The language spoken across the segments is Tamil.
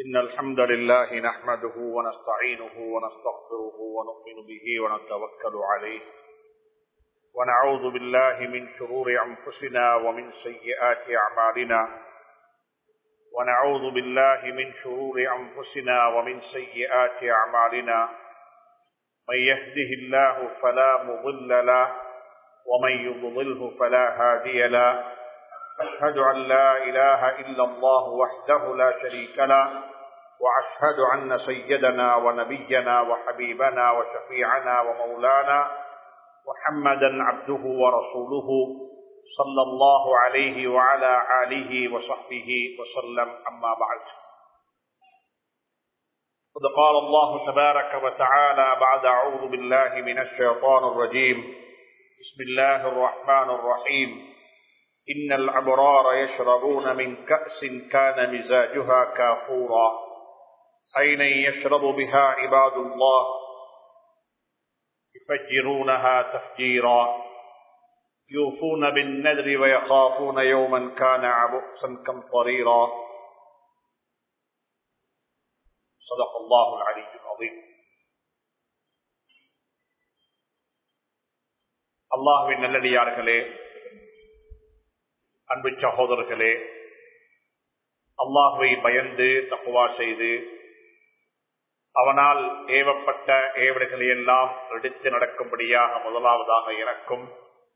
إن الحمد لله نحمده ونستعينه ونستغفره ونؤمن به ونتوكل عليه ونعوذ بالله من شرور أنفسنا ومن سيئات أعمالنا ونعوذ بالله من شرور أنفسنا ومن سيئات أعمالنا من يهده الله فلا مضل له ومن يضلله فلا هادي له أشهد أن لا إله إلا الله وحده لا شريك له وأشهد أن سيدنا ونبينا وحبيبنا وشفيعنا ومولانا محمدا عبده ورسوله صلى الله عليه وعلى آله وصحبه وسلم أما بعد قد قال الله تبارك وتعالى بعد أعوذ بالله من الشيطان الرجيم بسم الله الرحمن الرحيم إن الأبرار يشربون من كأس كان مزاجها كافورا أين يشرب بها عباد الله يفجرونها تفجيرا يوفون بالنذر ويخافون يوما كان عبؤسا قمطريرا صدق الله العلي العظيم அல்லாஹுவின் நல்லடியார்களே அன்பு சகோதரர்களே அல்லாஹுவை பயந்து தப்புவா செய்து அவனால் ஏவப்பட்ட ஏவடுகளை எல்லாம் எடுத்து நடக்கும்படியாக முதலாவதாக எனக்கும்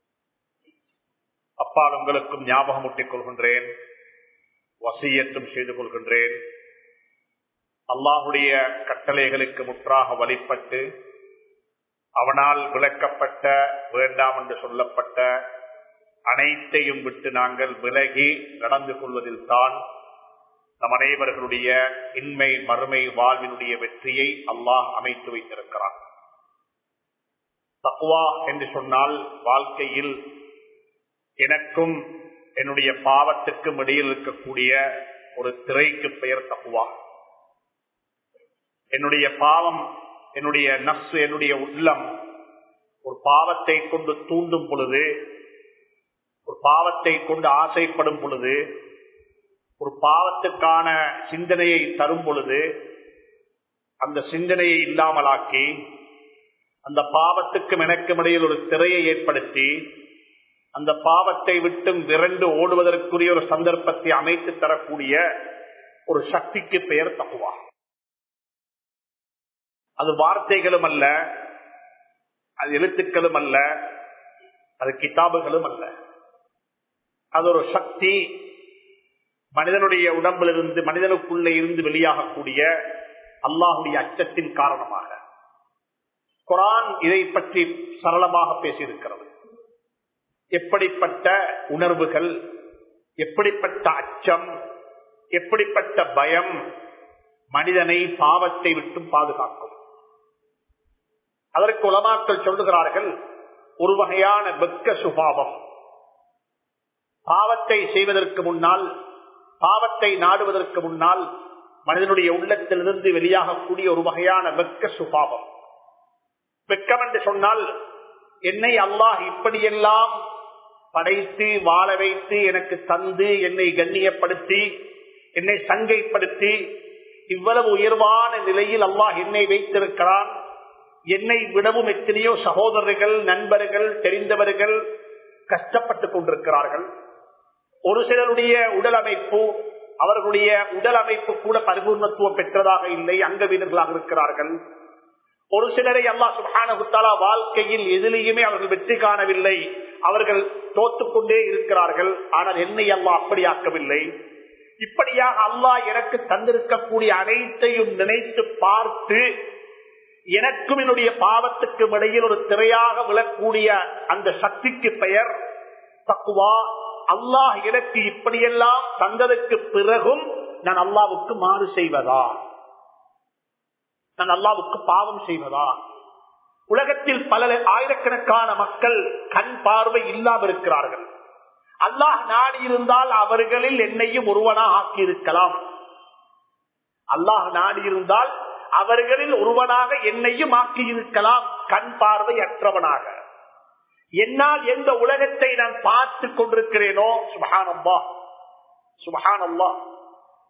அப்பால் உங்களுக்கும் ஞாபகமூட்டிக் கொள்கின்றேன் வசியத்தும் செய்து கொள்கின்றேன் அல்லாஹுடைய கட்டளைகளுக்கு முற்றாக வழிபட்டு அவனால் விளக்கப்பட்ட வேண்டாம் என்று சொல்லப்பட்ட அனைத்தையும் விட்டு நாங்கள் விலகி நடந்து கொள்வதில் தான் நம் அனைவர்களுடைய இன்மை மறுமை வாழ்வினுடைய வெற்றியை அல்லாஹ் அமைத்து வைத்திருக்கிறான் தக்குவா என்று சொன்னால் வாழ்க்கையில் எனக்கும் என்னுடைய பாவத்துக்கும் இடையில் இருக்கக்கூடிய ஒரு திரைக்கு பெயர் தக்குவா என்னுடைய பாவம் என்னுடைய நப்சு என்னுடைய உள்ளம் ஒரு பாவத்தை கொண்டு தூண்டும் பொழுது ஒரு பாவத்தை கொண்டு ஆசைப்படும் பொழுது ஒரு பாவத்துக்கான சிந்தனையை தரும் பொழுது அந்த சிந்தனையை இல்லாமலாக்கி அந்த பாவத்துக்கும் எனக்கும் இடையில் ஒரு திரையை ஏற்படுத்தி அந்த பாவத்தை விட்டும் விரண்டு ஓடுவதற்குரிய ஒரு சந்தர்ப்பத்தை அமைத்து தரக்கூடிய ஒரு சக்திக்கு பெயர் தக்குவா அது வார்த்தைகளும் அல்ல அது எழுத்துக்களும் அல்ல அது கிதாபுகளும் அல்ல அது ஒரு சக்தி மனிதனுடைய உடம்பிலிருந்து மனிதனுக்குள்ளே இருந்து வெளியாகக்கூடிய அல்லாஹுடைய அச்சத்தின் காரணமாக குரான் இதை பற்றி சரளமாக பேசியிருக்கிறது எப்படிப்பட்ட உணர்வுகள் எப்படிப்பட்ட அச்சம் எப்படிப்பட்ட பயம் மனிதனை பாவத்தை விட்டும் பாதுகாக்கும் அதற்கு உலமாக்கள் சொல்லுகிறார்கள் ஒரு வகையான வெக்க சுபாவம் பாவத்தை செய்வதற்கு முன்னால் பாவத்தை நாடுவதற்கு முன்னால் மனிதனுடைய உள்ளத்திலிருந்து வெளியாகக்கூடிய ஒரு வகையான வெக்க சுபாவம் வெக்கம் என்று சொன்னால் என்னை அல்லாஹ் இப்படியெல்லாம் படைத்து வாழ வைத்து எனக்கு தந்து என்னை கண்ணியப்படுத்தி என்னை சங்கைப்படுத்தி இவ்வளவு உயர்வான நிலையில் அல்லாஹ் என்னை வைத்திருக்கிறான் என்னை விடவும் எத்தனையோ சகோதரர்கள் நண்பர்கள் தெரிந்தவர்கள் கஷ்டப்பட்டுக் கொண்டிருக்கிறார்கள் ஒரு சிலருடைய உடல் அமைப்பு அவர்களுடைய உடல் அமைப்பு கூட பரிபூர்ணத்துவம் பெற்றதாக இல்லை அங்க வீரர்களாக இருக்கிறார்கள் ஒரு சிலரை அல்லா சுபானகுத்தாலா வாழ்க்கையில் எதிலையுமே அவர்கள் வெற்றி காணவில்லை அவர்கள் தோத்துக்கொண்டே இருக்கிறார்கள் ஆனால் என்னை அல்லா அப்படியாக்கவில்லை இப்படியாக அல்லாஹ் எனக்கு தந்திருக்கக்கூடிய அனைத்தையும் நினைத்து பார்த்து எனக்கும் என்னுடைய பாவத்துக்கும் இடையில் ஒரு திரையாக விழக்கூடிய அந்த சக்திக்கு பெயர் தக்குவா அல்லாஹ் எனக்கு இப்படியெல்லாம் தந்ததற்கு பிறகும் நான் அல்லாவுக்கு மாறு செய்வதா நான் அல்லாவுக்கு பாவம் செய்வதா உலகத்தில் பல ஆயிரக்கணக்கான மக்கள் கண் பார்வை இல்லாமல் இருக்கிறார்கள் அல்லாஹ் நாடி இருந்தால் அவர்களில் என்னையும் ஒருவனாக ஆக்கியிருக்கலாம் அல்லாஹ் நாடி இருந்தால் அவர்களில் ஒருவனாக என்னையும் ஆக்கியிருக்கலாம் கண் பார்வை அற்றவனாக என்னால் எந்த உலகத்தை நான் பார்த்து கொண்டிருக்கிறேனோ சுபஹானல்லா சுபஹானல்லா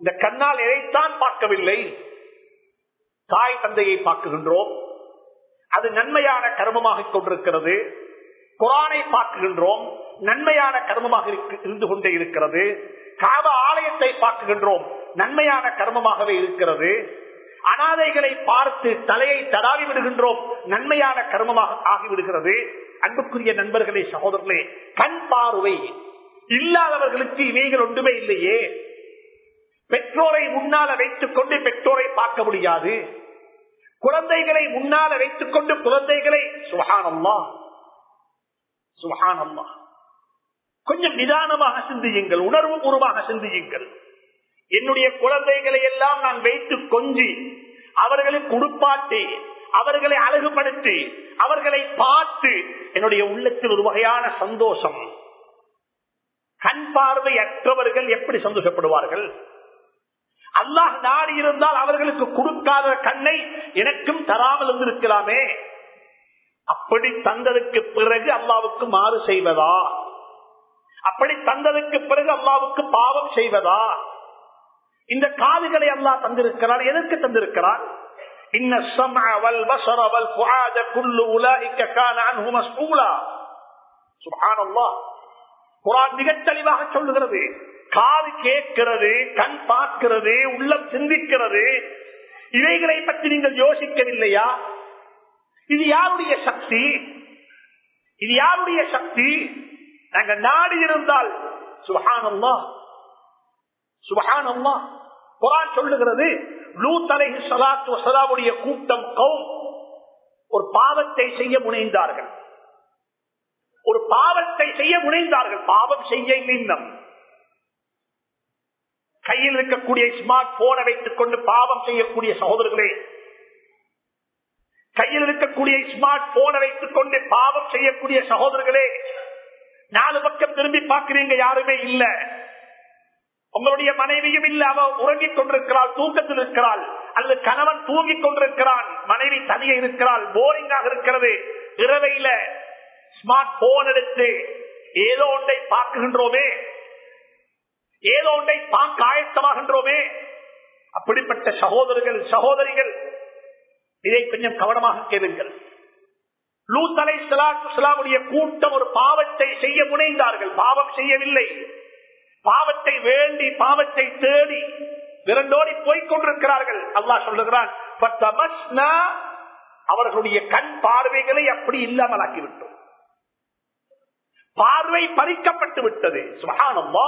இந்த கண்ணால் எதைத்தான் பார்க்கவில்லை தாய் தந்தையை பார்க்குகின்றோம் அது நன்மையான கர்மமாக கொண்டிருக்கிறது குரானை பார்க்குகின்றோம் நன்மையான கர்மமாக இருந்து கொண்டே இருக்கிறது காவ ஆலயத்தை பார்க்குகின்றோம் நன்மையான கர்மமாகவே இருக்கிறது அனாதைகளை பார்த்து தலையை தடாவி விடுகின்றோம் நன்மையான கர்மமாக ஆகிவிடுகிறது அன்புக்குரிய நண்பர்களே சகோதரர்களே கண் பார்வை இல்லாதவர்களுக்கு இவைகள் ஒன்றுமே இல்லையே பெற்றோரை முன்னால வைத்துக் கொண்டு பெற்றோரை பார்க்க முடியாது குழந்தைகளை முன்னால வைத்துக் கொண்டு குழந்தைகளை சுகானம்மா சுகானம்மா கொஞ்சம் நிதானமாக சிந்தியுங்கள் உணர்வு பூர்வமாக சிந்தியுங்கள் என்னுடைய குழந்தைகளை எல்லாம் நான் வைத்து கொஞ்சி அவர்களை குடுப்பாட்டி அவர்களை அழகுபடுத்தி அவர்களை பார்த்து என்னுடைய உள்ளத்தில் ஒரு வகையான சந்தோஷம் கண் பார்வை அற்றவர்கள் எப்படி சந்தோஷப்படுவார்கள் அல்லாஹ் நாடி இருந்தால் அவர்களுக்கு கொடுக்காத கண்ணை எனக்கும் தராமல் இருந்திருக்கலாமே அப்படி தந்ததுக்கு பிறகு அல்லாவுக்கு மாறு செய்வதா அப்படி தந்ததுக்கு பிறகு அல்லாவுக்கு பாவம் செய்வதா இந்த காதுகளை அல்லா தந்திருக்கிறார் எதற்கு தந்திருக்கிறார் இன்ன السمع والبصر والفؤاد كل اولئك كان عنه مسؤولا سبحان الله குரான் மிக தெளிவாக சொல்லுகிறது காது கேட்கிறது கண் பார்க்கிறது உள்ளம் சிந்திக்கிறது இவைகளை பற்றி நீங்கள் யோசிக்கவில்லையா இது யாருடைய சக்தி இது யாருடைய சக்தி நாங்க நாடு இருந்தால் சுபஹானல்லா சுபஹானல்லா குரான் சொல்லுகிறது லூத் அலைஹி ஸலாத்து வஸலாமுடைய கூட்டம் கௌம் ஒரு பாவத்தை செய்ய முனைந்தார்கள் ஒரு பாவத்தை செய்ய முனைந்தார்கள் பாவம் செய்ய இன்னம் கையில் இருக்கக்கூடிய ஸ்மார்ட் போனை வைத்துக் கொண்டு பாவம் செய்யக்கூடிய சகோதரர்களே கையில் இருக்கக்கூடிய ஸ்மார்ட் போனை வைத்துக் கொண்டு பாவம் செய்யக்கூடிய சகோதரர்களே நாலு பக்கம் திரும்பி பார்க்கிறீங்க யாருமே இல்ல உங்களுடைய மனைவியும் இல்ல அவ உறங்கிக் கொண்டிருக்கிறாள் தூக்கத்தில் இருக்கிறாள் அல்லது கணவன் தூங்கிக் கொண்டிருக்கிறான் மனைவி தனியே இருக்கிறாள் போரிங்காக இருக்கிறது இரவையில ஸ்மார்ட் போன் எடுத்து ஏதோ ஒன்றை பார்க்குகின்றோமே ஏதோ ஒன்றை பார்க்க ஆயத்தமாகின்றோமே அப்படிப்பட்ட சகோதரர்கள் சகோதரிகள் இதை கொஞ்சம் கவனமாக கேளுங்கள் லூத்தலை சலாமுடைய கூட்டம் ஒரு பாவத்தை செய்ய முனைந்தார்கள் பாவம் செய்யவில்லை பாவத்தை வேண்டி பாவத்தை தேடி விரண்டோடி போய்கொண்டிருக்கிறார்கள் அல்லா சொல்லுகிறான் அவர்களுடைய கண் பார்வைகளை அப்படி இல்லாமல் ஆக்கிவிட்டோம் பார்வை பறிக்கப்பட்டு விட்டது சுகானம்மா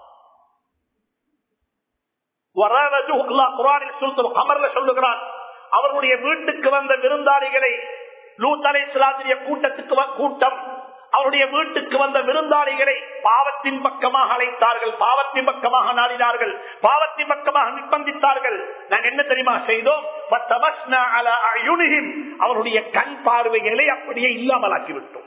சொல்லுகிறான் அவர்களுடைய வீட்டுக்கு வந்த விருந்தாளிகளை லூத் அலை கூட்டத்துக்கு கூட்டம் அவருடைய வீட்டுக்கு வந்த விருந்தாளிகளை பாவத்தின் பக்கமாக அழைத்தார்கள் பாவத்தின் பக்கமாக நாடினார்கள் பாவத்தின் பக்கமாக நிர்பந்தித்தார்கள் நாங்கள் என்ன தெரியுமா செய்தோம் அவருடைய கண் பார்வைகளை அப்படியே இல்லாமல் ஆக்கிவிட்டோம்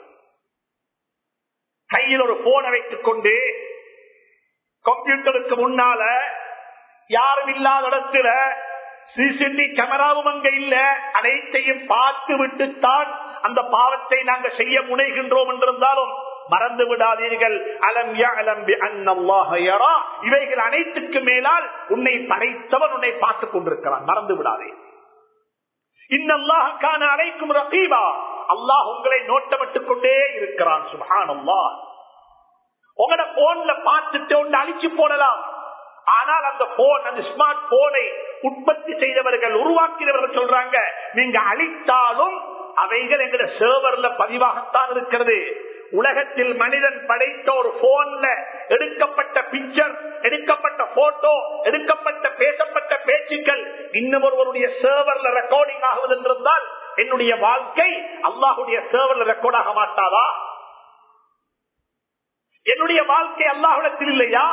கையில் ஒரு போனை வைத்துக் கொண்டு கம்ப்யூட்டருக்கு முன்னால யாரும் இல்லாத இடத்துல சிசிடிவி கேமராவும் அங்க இல்ல அனைத்தையும் பார்த்து விட்டுத்தான் அந்த பாவத்தை நாங்க செய்ய முனைகின்றோம் என்றிருந்தாலும் மறந்து விடாதீர்கள் அலம் அன்னல்லாஹரா இவைகள் அனைத்துக்கு மேலால் உன்னை படைத்தவன் உன்னை பார்த்துக் கொண்டிருக்கிறான் மறந்து விடாதே இன்னல்லாஹான அழைக்கும் ரகீபா அல்லாஹ் உங்களை நோட்டமிட்டுக் கொண்டே இருக்கிறான் சுபான் அல்லாஹ் உங்களோட போன்ல பார்த்துட்டு ஒன்று அழிச்சு போடலாம் ஆனால் அந்த போன் அந்த ஸ்மார்ட் போனை உற்பத்தி செய்தவர்கள் உருவாக்கினவர்கள் சொல்றாங்க நீங்க அழித்தாலும் அவைகள் எங்கட சேவர்ல பதிவாகத்தான் இருக்கிறது உலகத்தில் மனிதன் படைத்த ஒரு போன்ல எடுக்கப்பட்ட பிக்சர் எடுக்கப்பட்ட போட்டோ எடுக்கப்பட்ட பேசப்பட்ட பேச்சுக்கள் இன்னும் ஒருவருடைய சேவர்ல ரெக்கார்டிங் ஆகுவது என்றிருந்தால் என்னுடைய வாழ்க்கை அல்லாஹுடைய சேவர்ல ரெக்கார்ட் ஆக மாட்டாதா என்னுடைய வாழ்க்கை அல்லாஹுடத்தில் இல்லையா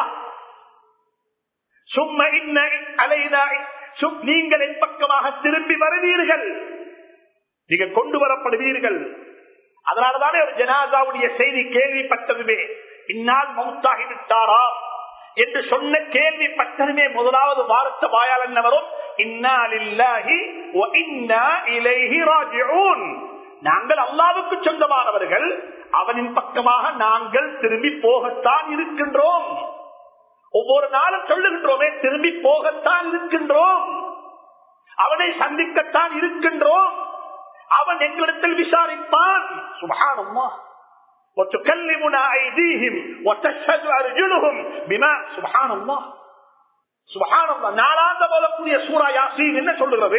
சும்மா இன்ன அலைதாய் நீங்கள் என் பக்கமாக திரும்பி வருவீர்கள் நீங்கள் கொண்டு வரப்படுவீர்கள் அதனாலதானே ஒரு ஜனாதாவுடைய செய்தி கேள்விப்பட்டதுமே இந்நாள் மவுத்தாகி விட்டாரா என்று சொன்ன கேள்விப்பட்டதுமே முதலாவது வார்த்தை வாயால் என்ன வரும் நாங்கள் அல்லாவுக்கு சொந்தமானவர்கள் அவனின் பக்கமாக நாங்கள் திரும்பி போகத்தான் இருக்கின்றோம் ஒவ்வொரு நாளும் சொல்லுகின்றோமே திரும்பி போகத்தான் இருக்கின்றோம் அவனை சந்திக்கத்தான் இருக்கின்றோம் அவன் எங்களிடத்தில் விசாரிப்பான் சுபகானம்மா وتكلمنا أيديهم وتشهد أرجلهم بما سبحان الله سبحان الله நாலாந்த போலக்கூடிய சூரா யாசீன் என்ன சொல்லுகிறது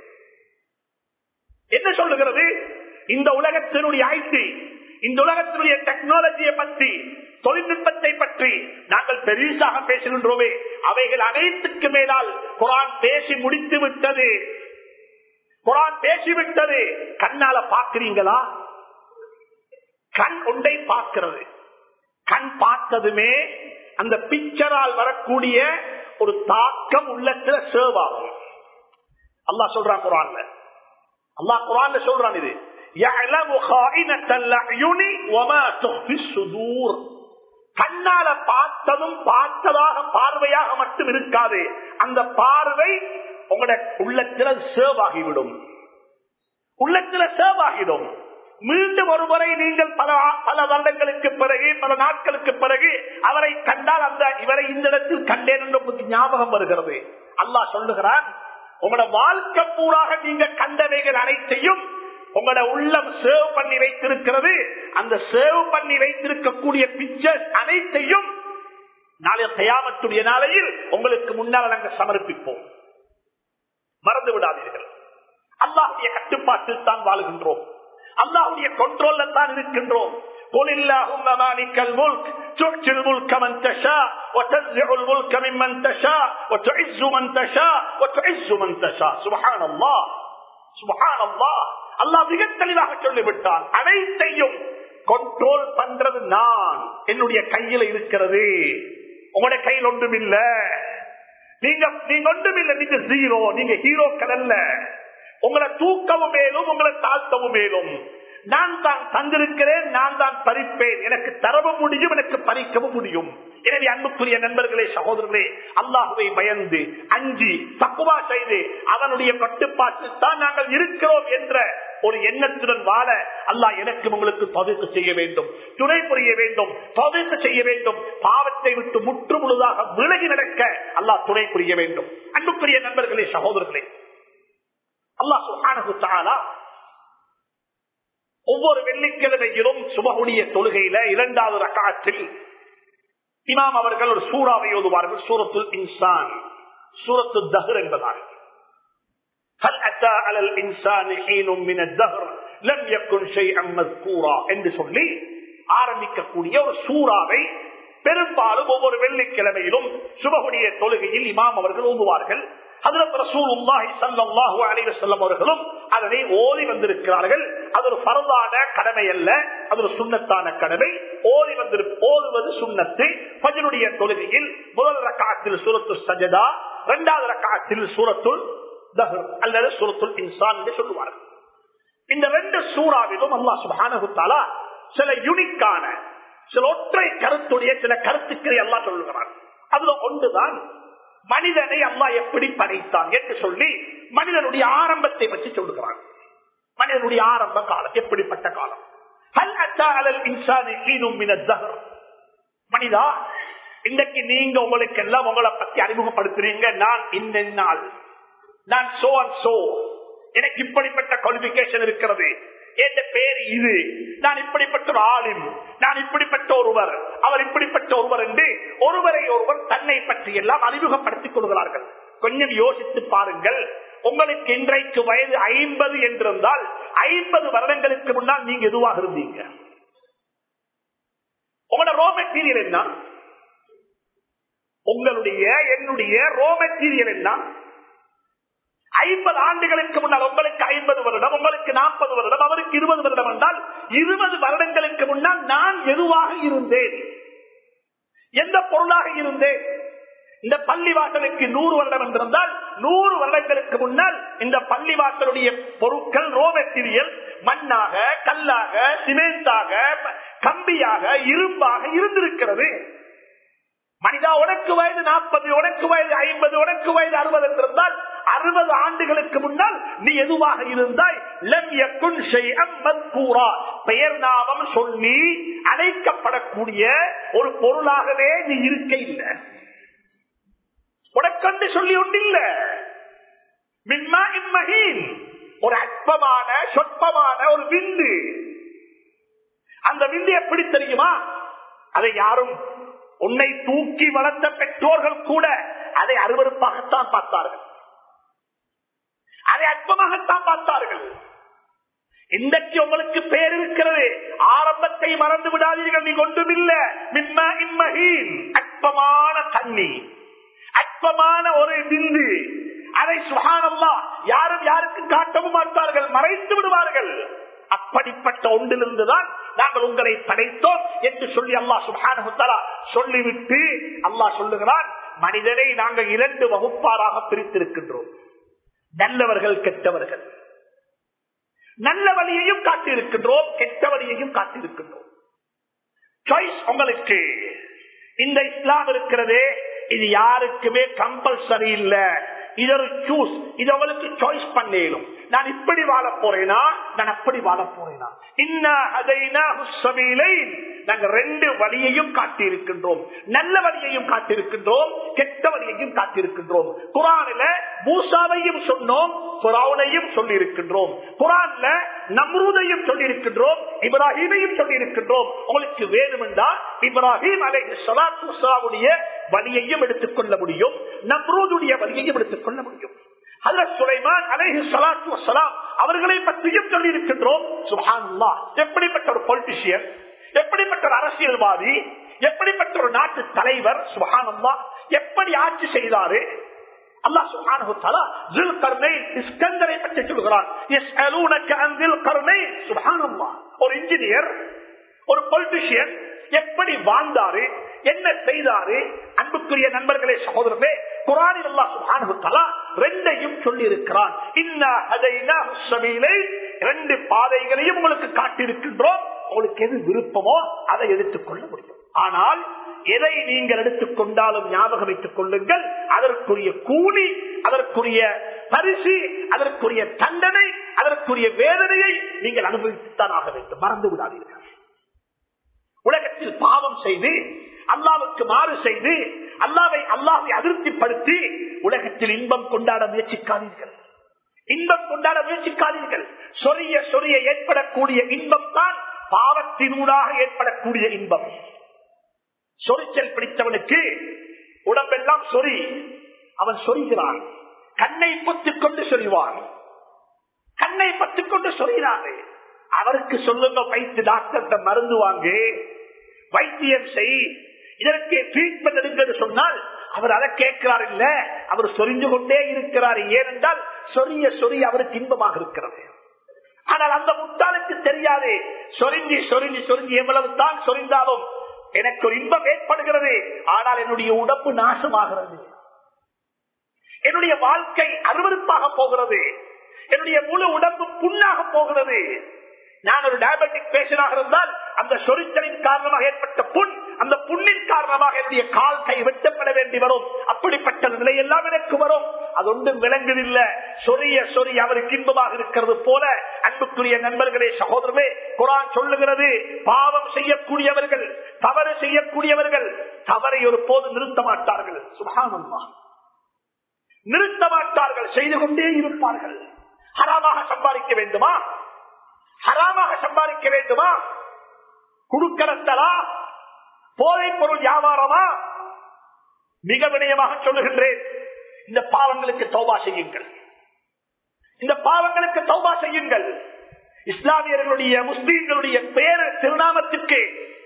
என்ன சொல்லுகிறது இந்த உலகத்தினுடைய ஐடி இந்த உலகத்தினுடைய டெக்னாலஜியை பற்றி தொழில்நுட்பத்தை பற்றி நாங்கள் பெரிசாக பேசுகின்றோமே அவைகள் அனைத்துக்கு மேலால் குரான் பேசி முடித்து விட்டது குரான் பேசிவிட்டது கண்ணால பாக்குறீங்களா கண் ஒன்றை பார்க்கிறது கண் பார்த்ததுமே அந்த பிக்சரால் வரக்கூடிய ஒரு தாக்கம் உள்ளத்துல சேவாகும் அல்லா சொல்றான் குரான்ல அல்லா குரான்ல சொல்றான் இது கண்ணால பார்த்ததும் பார்த்ததாக பார்வையாக மட்டும் இருக்காது அந்த பார்வை உங்களோட உள்ளத்துல சேவாகிவிடும் உள்ளத்துல சேவாகிடும் மீண்டும் ஒருமுறை நீங்கள் பல பல வருடங்களுக்கு பிறகு பல நாட்களுக்கு பிறகு அவரை கண்டால் அந்த இவரை இந்த இடத்தில் கண்டேன் என்று உங்களுக்கு ஞாபகம் வருகிறது அல்லாஹ் சொல்லுகிறான் உங்களோட வாழ்க்கை பூராக நீங்க கண்டவைகள் அனைத்தையும் உங்களோட உள்ளம் சேவ் பண்ணி வைத்திருக்கிறது அந்த சேவ் பண்ணி வைத்திருக்கக்கூடிய பிக்சர்ஸ் அனைத்தையும் நாளைய தயாமத்துடைய நாளையில் உங்களுக்கு முன்னால் நாங்கள் சமர்ப்பிப்போம் மறந்து விடாதீர்கள் அல்லாஹுடைய கட்டுப்பாட்டில் தான் வாழுகின்றோம் அல்லாஹுடைய கண்ட்ரோல்ல தான் இருக்கின்றோம் قل اللهم مالك الملك تؤتي الملك من تشاء وتنزع الملك ممن تشاء وتعز من تشاء وتعز من تشاء سبحان الله سبحان الله அல்லாஹ் மிக தெளிவாக சொல்லிவிட்டான் அனைத்தையும் கண்ட்ரோல் பண்றது நான் என்னுடைய கையில இருக்கிறது உங்களுடைய கையில் ஒன்றும் இல்ல நீங்க நீங்க ஒன்றும் இல்ல நீங்க ஜீரோ நீங்க ஹீரோக்கள் அல்ல உங்களை தூக்கவும் மேலும் உங்களை தாழ்த்தவும் மேலும் நான் தான் தந்திருக்கிறேன் நான் தான் பறிப்பேன் எனக்கு தரவும் முடியும் எனக்கு பறிக்கவும் முடியும் எனவே அன்புக்குரிய நண்பர்களே சகோதரர்களே அல்லாஹுவை பயந்து அஞ்சி தக்குவா செய்து அவனுடைய கட்டுப்பாட்டில் தான் நாங்கள் இருக்கிறோம் என்ற ஒரு எண்ணத்துடன் வாழ அல்லாஹ் எனக்கு உங்களுக்கு பதவிக்கு செய்ய வேண்டும் துணை புரிய வேண்டும் பதவிக்கு செய்ய வேண்டும் பாவத்தை விட்டு முற்று முழுதாக விலகி நடக்க அல்லாஹ் துணை புரிய வேண்டும் அன்புக்குரிய நண்பர்களே சகோதரர்களே அல்லாஹ் சுஹானு தாலா ஒவ்வொரு வெள்ளிக்கிழமையிலும் சுபகுடைய தொழுகையில இரண்டாவது ரக்காற்றில் இமாம் அவர்கள் ஒரு சூறாவை ஓதுவார்கள் சூரத்துல் இன்சான் சூரத்து தஹர் என்பதாக هل أتى على الإنسان حين من الدهر لم يكن شيئا مذكورا என்று சொல்லி ஆரம்பிக்கக்கூடிய ஒரு சூறாவை பெரும்பாலும் ஒவ்வொரு வெள்ளிக்கிழமையிலும் சுபகுடைய தொழுகையில் இமாம் அவர்கள் ஓதுவார்கள் அவர்களும் அதனை ஓதி வந்திருக்கிறார்கள் அது ஒரு பரவான கடமை அல்ல அது ஒரு சுண்ணத்தான கடமை ஓதி வந்து ஓதுவது சுண்ணத்து பஜனுடைய தொழுகையில் முதல் ரக்காத்தில் சூரத்து சஜதா இரண்டாவது ரக்காத்தில் சூரத்துல் தஹர் அல்லது சூரத்துல் இன்சான் என்று சொல்லுவார்கள் இந்த ரெண்டு சூறாவிலும் அல்லா சுபானகுத்தாலா சில யுனிக்கான சில ஒற்றை கருத்துடைய சில கருத்துக்களை எல்லாம் சொல்லுகிறார் அதுல ஒன்றுதான் மனிதனை அல்லா எப்படி படைத்தான் என்று சொல்லி மனிதனுடைய ஆரம்பத்தை பற்றி சொல்லுகிறான் மனிதனுடைய ஆரம்ப காலம் எப்படிப்பட்ட காலம் மனிதா இன்னைக்கு நீங்க உங்களுக்கு எல்லாம் உங்களை பத்தி அறிமுகப்படுத்துறீங்க நான் இந்த நாள் நான் சோ அண்ட் சோ எனக்கு இப்படிப்பட்ட குவாலிபிகேஷன் இருக்கிறது என் பேர் இது நான் இப்படிப்பட்ட ஒரு ஆளும் நான் இப்படிப்பட்ட ஒருவர் அவர் இப்படிப்பட்ட ஒருவர் என்று ஒருவரை ஒருவர் தன்னை பற்றி எல்லாம் அறிமுகப்படுத்திக் கொள்கிறார்கள் கொஞ்சம் யோசித்து பாருங்கள் உங்களுக்கு இன்றைக்கு வயது ஐம்பது என்றிருந்தால் ஐம்பது வருடங்களுக்கு முன்னால் நீங்க எதுவாக இருந்தீங்க உங்களோட ரோ மெட்டீரியல் என்ன உங்களுடைய என்னுடைய ரோ மெட்டீரியல் என்ன ஐம்பது ஆண்டுகளுக்கு முன்னால் உங்களுக்கு ஐம்பது வருடம் உங்களுக்கு நாற்பது வருடம் அவருக்கு இருபது வருடம் என்றால் இருபது வருடங்களுக்கு முன்னால் நான் எதுவாக இருந்தேன் எந்த பொருளாக இருந்தேன் இந்த பள்ளிவாசலுக்கு நூறு வருடம் என்றிருந்தால் நூறு வருடங்களுக்கு முன்னால் இந்த பள்ளிவாசலுடைய பொருட்கள் ரோ மெட்டீரியல் மண்ணாக கல்லாக சிமெண்டாக கம்பியாக இரும்பாக இருந்திருக்கிறது மனிதா உனக்கு வயது நாற்பது உனக்கு வயது ஐம்பது உனக்கு வயது அறுபது என்றிருந்தால் அறுபது ஆண்டுகளுக்கு முன்னால் நீ எதுவாக இருந்தாய் பெயர் நாமம் சொல்லி அழைக்கப்படக்கூடிய ஒரு பொருளாகவே நீ இருக்க இல்லை உனக்கண்டு சொல்லி ஒன்றில்ல மின்மா இம்மகீன் ஒரு அற்பமான சொற்பமான ஒரு விந்து அந்த விந்து எப்படி தெரியுமா அதை யாரும் உன்னை தூக்கி வளர்த்த பெற்றோர்கள் கூட அதை அருவறுப்பாகத்தான் பார்த்தார்கள் அதை அற்பமாகத்தான் பார்த்தார்கள் இன்றைக்கு உங்களுக்கு பேர் இருக்கிறது ஆரம்பத்தை மறந்து விடாதீர்கள் நீ ஒன்றும் இல்ல மின்மா இம்மகீன் அற்பமான தண்ணி அற்பமான ஒரு பிந்து அதை சுகானல்லா யாரும் யாருக்கு காட்டவும் மாட்டார்கள் மறைத்து விடுவார்கள் அப்படிப்பட்ட ஒன்றிலிருந்துதான் நாங்கள் உங்களை படைத்தோம் என்று சொல்லி அல்லாஹ் சுபானகுத்தலா சொல்லிவிட்டு அல்லாஹ் சொல்லுகிறான் மனிதனை நாங்கள் இரண்டு வகுப்பாராக பிரித்திருக்கின்றோம் நல்லவர்கள் கெட்டவர்கள் நல்ல வழியையும் காட்டியிருக்கின்றோம் கெட்ட வழியையும் காட்டியிருக்கின்றோம் சாய்ஸ் உங்களுக்கு இந்த இஸ்லாம் இருக்கிறதே இது யாருக்குமே கம்பல்சரி இல்ல இது ஒரு சூஸ் இது உங்களுக்கு சாய்ஸ் பண்ணேனும் நான் இப்படி வாழ போறேனா நான் அப்படி வாழ போறேனா நாங்க ரெண்டு வழியையும் காட்டியிருக்கின்றோம் நல்ல வழியையும் காட்டியிருக்கின்றோம் கெட்ட வழியையும் காட்டியிருக்கின்றோம் குரானில மூசாவையும் சொன்னோம் புறாவுனையும் சொல்லி இருக்கின்றோம் குரான்ல நம்ரூதையும் சொல்லி இருக்கின்றோம் இப்ராஹீமையும் சொல்லி இருக்கின்றோம் உங்களுக்கு வேணும் என்றால் இப்ராஹிம் அலை சலாத்துடைய வழியையும் எடுத்துக் கொள்ள முடியும் நம்ரூதுடைய வழியையும் எடுத்துக் கொள்ள முடியும் சுலைமான் அலைஹி சலாத்து வசலாம் அவர்களை பற்றியும் சொல்லி இருக்கின்றோம் சுஹான்லா எப்படிப்பட்ட ஒரு பொலிட்டிஷியன் எப்படிப்பட்ட ஒரு அரசியல்வாதி எப்படிப்பட்ட ஒரு நாட்டு தலைவர் சுஹானம்மா எப்படி ஆட்சி செய்தாரு அல்லா சுஹானு தலா ஜில் கர்னை இஸ்கந்தரை பற்றி சொல்கிறான் ஒரு இன்ஜினியர் ஒரு பொலிட்டிஷியன் எப்படி வாழ்ந்தாரு என்ன செய்தாரு அன்புக்குரிய நண்பர்களே சகோதரமே குரானில் அல்லா சுஹானு தலா ரெண்டையும் சொல்லி இருக்கிறான் ரெண்டு பாதைகளையும் உங்களுக்கு காட்டியிருக்கின்றோம் உங்களுக்கு எது விருப்பமோ அதை எடுத்துக்கொள்ள முடியும் ஆனால் எதை நீங்கள் எடுத்துக்கொண்டாலும் ஞாபகம் வைத்துக் கொள்ளுங்கள் அதற்குரிய கூலி அதற்குரிய பரிசு அதற்குரிய தண்டனை அதற்குரிய வேதனையை நீங்கள் அனுபவித்துத்தான் ஆக வேண்டும் மறந்து விடாதீர்கள் உலகத்தில் பாவம் செய்து அல்லாவுக்கு மாறு செய்து அல்லாவை அல்லாவை அதிருப்திப்படுத்தி உலகத்தில் இன்பம் கொண்டாட முயற்சிக்காதீர்கள் இன்பம் கொண்டாட முயற்சிக்காதீர்கள் சொரிய சொரிய ஏற்படக்கூடிய இன்பம் தான் பாவத்தினூடாக ஏற்படக்கூடிய இன்பம் சொரிச்சல் பிடித்தவனுக்கு உடம்பெல்லாம் சொறி அவன் சொரிகிறான் கண்ணை பொத்துக் கொண்டு சொறிவான் கண்ணை பற்றிக் கொண்டு சொல்கிறாரு அவருக்கு சொல்லுங்க வைத்து டாக்டர் மருந்து வாங்கு வைத்தியம் செய் இதற்கு ட்ரீட்மெண்ட் எடுக்கிறது சொன்னால் அவர் அதை கேட்கிறார் இல்ல அவர் சொரிஞ்சு கொண்டே இருக்கிறார் ஏனென்றால் சொரிய சொறி அவருக்கு இன்பமாக இருக்கிறது ஆனால் அந்த முட்டாளுக்கு தெரியாது சொரிஞ்சி சொரிஞ்சி சொரிஞ்சி எவ்வளவு தான் சொரிந்தாலும் எனக்கு ஒரு இன்பம் ஏற்படுகிறது ஆனால் என்னுடைய உடம்பு நாசமாகிறது என்னுடைய வாழ்க்கை அருவருப்பாக போகிறது என்னுடைய முழு உடம்பு புண்ணாக போகிறது நான் ஒரு டயபெட்டிக் பேஷனாக இருந்தால் அந்த சொரிச்சலின் காரணமாக ஏற்பட்ட புண் அந்த புண்ணின் காரணமாக என்னுடைய கால் கை வெட்டப்பட வேண்டி வரும் அப்படிப்பட்ட நிலை எல்லாம் எனக்கு வரும் அது ஒன்றும் விளங்குதில்லை சொரிய சொறி அவருக்கு இன்பமாக இருக்கிறது போல அன்புக்குரிய நண்பர்களே சகோதரமே குரான் சொல்லுகிறது பாவம் செய்யக்கூடியவர்கள் தவறு செய்யக்கூடியவர்கள் தவறை ஒரு போது நிறுத்த மாட்டார்கள் சுகானந்தா நிறுத்த மாட்டார்கள் செய்து கொண்டே இருப்பார்கள் ஹராமாக சம்பாதிக்க வேண்டுமா ஹராமாக சம்பாதிக்க வேண்டுமா குடுக்கலத்தலா போதைப் பொருள் வியாபாரமா மிக வினயமாக சொல்லுகின்றேன் இந்த பாவங்களுக்கு தௌபா செய்யுங்கள் இந்த பாவங்களுக்கு தௌபா செய்யுங்கள் இஸ்லாமியர்களுடைய முஸ்லீம்களுடைய பேரு திருநாமத்திற்கு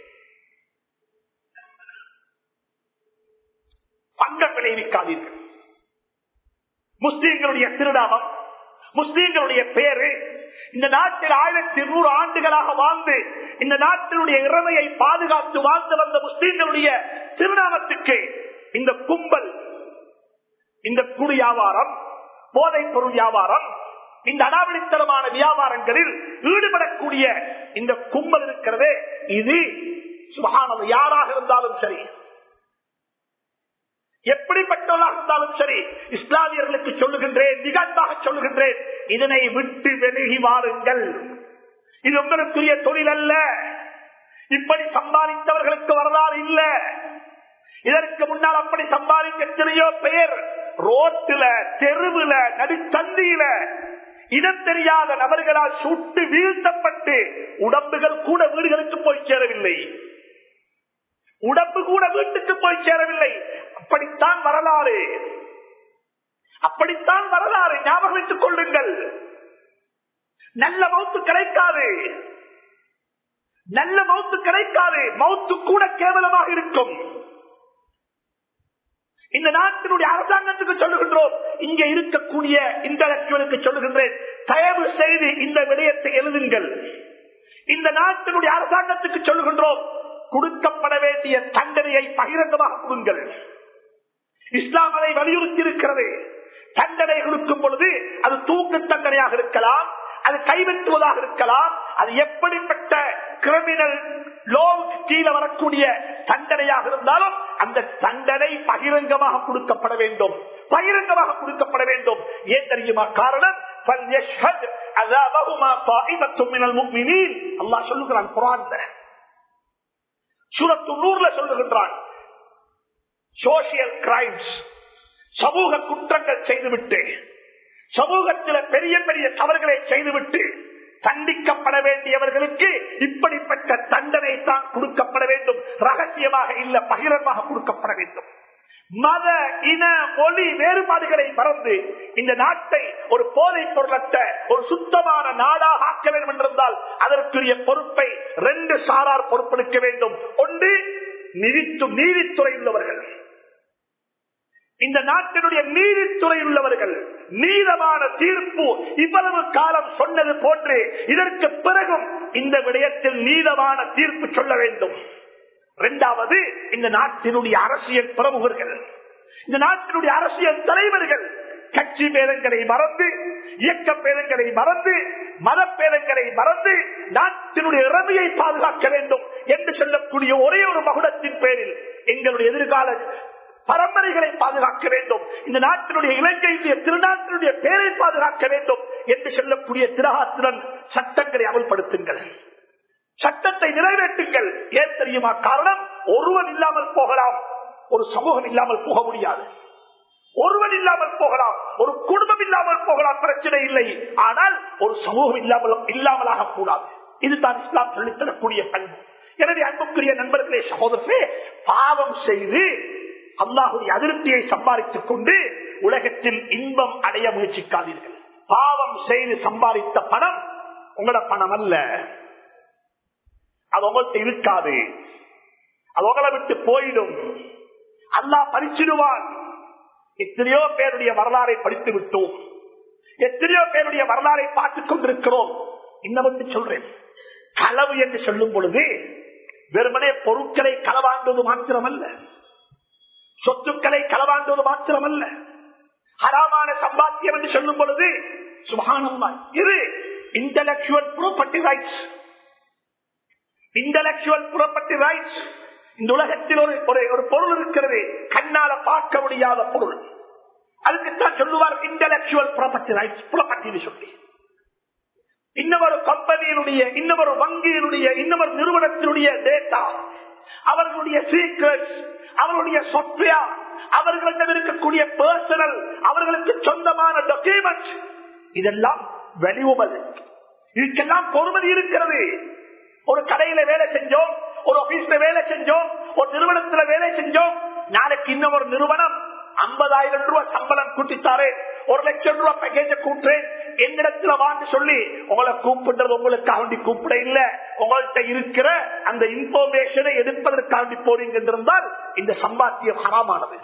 பங்கம் விளைவிக்காதீர்கள் முஸ்லீம்களுடைய திருநாமம் முஸ்லீம்களுடைய பேரு இந்த நாட்டில் ஆயிரத்தி நூறு ஆண்டுகளாக வாழ்ந்து இந்த நாட்டினுடைய இறமையை பாதுகாத்து வாழ்ந்து வந்த முஸ்லீம்களுடைய திருநாமத்துக்கு இந்த கும்பல் இந்த குடி வியாபாரம் போதைப் பொருள் வியாபாரம் இந்த அடாவடித்தனமான வியாபாரங்களில் ஈடுபடக்கூடிய இந்த கும்பல் இருக்கிறதே இது சுகானது யாராக இருந்தாலும் சரி எப்படிப்பட்டவர்களாக இருந்தாலும் சரி இஸ்லாமியர்களுக்கு சொல்லுகின்றேன் மிக அன்பாக சொல்லுகின்றேன் இதனை விட்டு விலகி வாருங்கள் இது உங்களுக்குரிய தொழில் அல்ல இப்படி சம்பாதித்தவர்களுக்கு வரலாறு இல்ல இதற்கு முன்னால் அப்படி சம்பாதிக்க எத்தனையோ பெயர் ரோட்டுல தெருவுல நடுச்சந்தியில இனம் தெரியாத நபர்களால் சுட்டு வீழ்த்தப்பட்டு உடம்புகள் கூட வீடுகளுக்கு போய் சேரவில்லை உடம்பு கூட வீட்டுக்கு போய் சேரவில்லை அப்படித்தான் வரலாறு அப்படித்தான் வரலாறு ஞாபகம் வைத்துக் கொள்ளுங்கள் நல்ல மௌத்து கிடைக்காது நல்ல மௌத்து கிடைக்காது மௌத்து கூட கேவலமாக இருக்கும் இந்த நாட்டினுடைய அரசாங்கத்துக்கு சொல்லுகின்றோம் இங்க இருக்கக்கூடிய இன்டலக்சுவலுக்கு சொல்லுகின்றேன் தயவு செய்து இந்த விடயத்தை எழுதுங்கள் இந்த நாட்டினுடைய அரசாங்கத்துக்கு சொல்லுகின்றோம் கொடுக்கப்பட வேண்டிய தண்டனையை பகிரங்கமாக கொடுங்கள் இஸ்லாம் அதை வலியுறுத்தி இருக்கிறது தண்டனை கொடுக்கும் பொழுது அது தூக்கு தண்டனையாக இருக்கலாம் அது கைவெட்டுவதாக இருக்கலாம் அது எப்படிப்பட்ட கிரிமினல் லோ கீழே வரக்கூடிய தண்டனையாக இருந்தாலும் அந்த தண்டனை பகிரங்கமாக கொடுக்கப்பட வேண்டும் பகிரங்கமாக கொடுக்கப்பட வேண்டும் ஏன் தெரியுமா காரணம் அல்லாஹ் சொல்லுகிறான் குரான்ல சூரத்து நூறுல சொல்லுகின்றான் சோசியல் கிரைம்ஸ் சமூக குற்றங்கள் செய்துவிட்டு சமூகத்தில் பெரிய பெரிய தவறுகளை செய்துவிட்டு தண்டிக்கப்பட வேண்டியவர்களுக்கு இப்படிப்பட்ட தண்டனை தான் கொடுக்கப்பட வேண்டும் ரகசியமாக இல்ல பகிரமாக கொடுக்கப்பட வேண்டும் மத இன மொழி வேறுபாடுகளை மறந்து இந்த நாட்டை ஒரு போதை பொருளற்ற ஒரு சுத்தமான நாடாக ஆக்க வேண்டும் என்றிருந்தால் அதற்குரிய பொறுப்பை ரெண்டு சாரார் பொறுப்பெடுக்க வேண்டும் ஒன்று நிதித்து நீதித்துறை உள்ளவர்கள் இந்த நாட்டினுடைய நீதித்துறை உள்ளவர்கள் நீதமான தீர்ப்பு இவ்வளவு காலம் சொன்னது போன்று இதற்கு பிறகும் இந்த விடயத்தில் நீதமான தீர்ப்பு சொல்ல வேண்டும் இரண்டாவது இந்த நாட்டினுடைய அரசியல் பிரமுகர்கள் இந்த நாட்டினுடைய அரசியல் தலைவர்கள் கட்சி பேதங்களை மறந்து இயக்க பேதங்களை மறந்து மத பேதங்களை மறந்து நாட்டினுடைய இறமையை பாதுகாக்க வேண்டும் என்று சொல்லக்கூடிய ஒரே ஒரு மகுடத்தின் பேரில் எங்களுடைய எதிர்கால பரம்பரைகளை பாதுகாக்க வேண்டும் இந்த நாட்டினுடைய இலங்கையுடைய திருநாட்டினுடைய பேரை பாதுகாக்க வேண்டும் என்று சொல்லக்கூடிய திரகாத்துடன் சட்டங்களை அமல்படுத்துங்கள் சட்டத்தை நிறைவேற்றுங்கள் ஏன் தெரியுமா காரணம் ஒருவன் இல்லாமல் போகலாம் ஒரு சமூகம் இல்லாமல் போக முடியாது ஒருவன் இல்லாமல் போகலாம் ஒரு குடும்பம் இல்லாமல் போகலாம் பிரச்சனை இல்லை ஆனால் ஒரு சமூகம் இல்லாமல் இல்லாமலாக கூடாது இதுதான் இஸ்லாம் சொல்லித்தரக்கூடிய பண்பு எனவே அன்புக்குரிய நண்பர்களே சகோதரர்களே பாவம் செய்து அல்லாஹுடைய அதிருப்தியை சம்பாதித்துக் கொண்டு உலகத்தில் இன்பம் அடைய முயற்சிக்காதீர்கள் பாவம் செய்து சம்பாதித்த பணம் உங்களோட பணம் அல்ல அது உங்கள்கிட்ட இருக்காது அது உங்களை விட்டு போயிடும் அல்லாஹ் பறிச்சிடுவான் எத்தனையோ பேருடைய வரலாறை படித்து விட்டோம் எத்தனையோ பேருடைய வரலாறை பார்த்துக் கொண்டிருக்கிறோம் இன்னும் சொல்றேன் களவு என்று சொல்லும் பொழுது வெறுமனே பொருட்களை களவாண்டுவது மாத்திரமல்ல சொத்துக்களை களவாண்டுவது மாத்திரமல்ல ஹராமான சம்பாத்தியம் என்று சொல்லும் பொழுது சுபானம்மா இது intellectual property rights intellectual property rights இந்த உலகத்தில் ஒரு ஒரு பொருள் இருக்கிறது கண்ணால பார்க்க முடியாத பொருள் அதுக்குத்தான் சொல்லுவார் இன்டலக்சுவல் ப்ராப்பர்ட்டி ரைட்ஸ் ப்ராப்பர்ட்டி சொல்லி இன்னொரு கம்பெனியினுடைய இன்னொரு வங்கியினுடைய இன்னொரு நிறுவனத்தினுடைய டேட்டா அவர்களுடைய சீக்ரெட்ஸ் அவர்களுடைய சாப்ட்வேர் அவர்களிடம் இருக்கக்கூடிய பர்சனல் அவர்களுக்கு சொந்தமான டாக்குமெண்ட் இதெல்லாம் வெளிவுபல் இதுக்கெல்லாம் பொறுமதி இருக்கிறது ஒரு கடையில வேலை செஞ்சோம் ஒரு ஆபீஸ்ல வேலை செஞ்சோம் ஒரு நிறுவனத்துல வேலை செஞ்சோம் நாளைக்கு இன்னும் ஒரு நிறுவனம் ஐம்பதாயிரம் ரூபாய் சம்பளம் கூட்டித்தாரு ஒரு லட்சம் ரூபாய் பேக்கேஜ கூட்டுறேன் என்னிடத்துல வாங்க சொல்லி உங்களை கூப்பிடுறது உங்களுக்காண்டி கூப்பிட இல்ல உங்கள்கிட்ட இருக்கிற அந்த இன்ஃபர்மேஷனை எடுப்பதற்காண்டி போறீங்க என்றிருந்தால் இந்த சம்பாத்தியம் ஹராமானது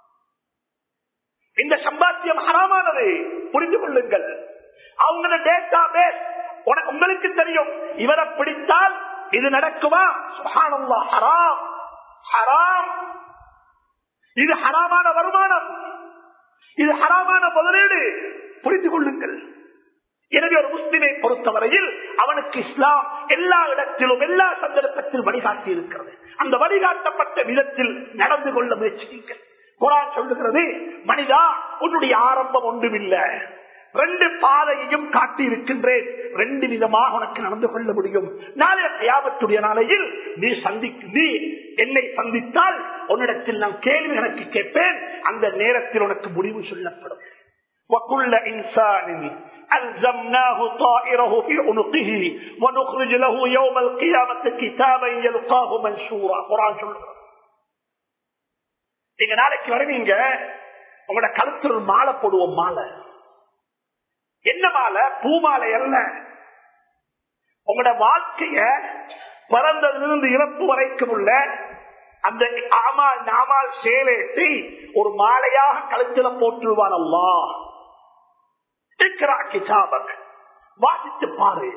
இந்த சம்பாத்தியம் ஹராமானது புரிந்து கொள்ளுங்கள் அவங்க டேட்டா பேஸ் உங்களுக்கு தெரியும் இவரை பிடித்தால் இது நடக்குமா சுஹானல்லா ஹராம் ஹராம் இது ஹராமான வருமானம் இது ஹராமான முதலீடு புரிந்து கொள்ளுங்கள் எனவே ஒரு முஸ்லிமை பொறுத்தவரையில் அவனுக்கு இஸ்லாம் எல்லா இடத்திலும் எல்லா சந்தர்ப்பத்திலும் வழிகாட்டி இருக்கிறது அந்த வழிகாட்டப்பட்ட விதத்தில் நடந்து கொள்ள முயற்சிங்கள் குரான் சொல்லுகிறது மனிதா உன்னுடைய ஆரம்பம் ஒன்றுமில்லை ரெண்டு பாதையையும் காட்டி இருக்கின்றேன் ரெண்டு விதமாக உனக்கு நடந்து கொள்ள முடியும் நாளைய தியாபத்துடைய நாளையில் நீ சந்தி நீ என்னை சந்தித்தால் உன்னிடத்தில் நான் கேள்வி எனக்கு கேட்பேன் அந்த நேரத்தில் உனக்கு முடிவு சொல்லப்படும் وكل إنسان ألزمناه طائره في عنقه ونخرج له يوم القيامة كتابا يلقاه منشورا قرآن சொல்லுகிறது நீங்க நாளைக்கு வருவீங்க உங்களோட கழுத்தில் ஒரு மாலை போடுவோம் மாலை என்ன மாலை பூ மாலை அல்ல உங்களோட வாழ்க்கைய பிறந்ததிலிருந்து இறப்பு வரைக்கும் உள்ள அந்த ஆமால் நாமால் சேலேற்றி ஒரு மாலையாக கழுத்துல போட்டுருவான் அல்லா கிதாபக் வாசித்து பாரு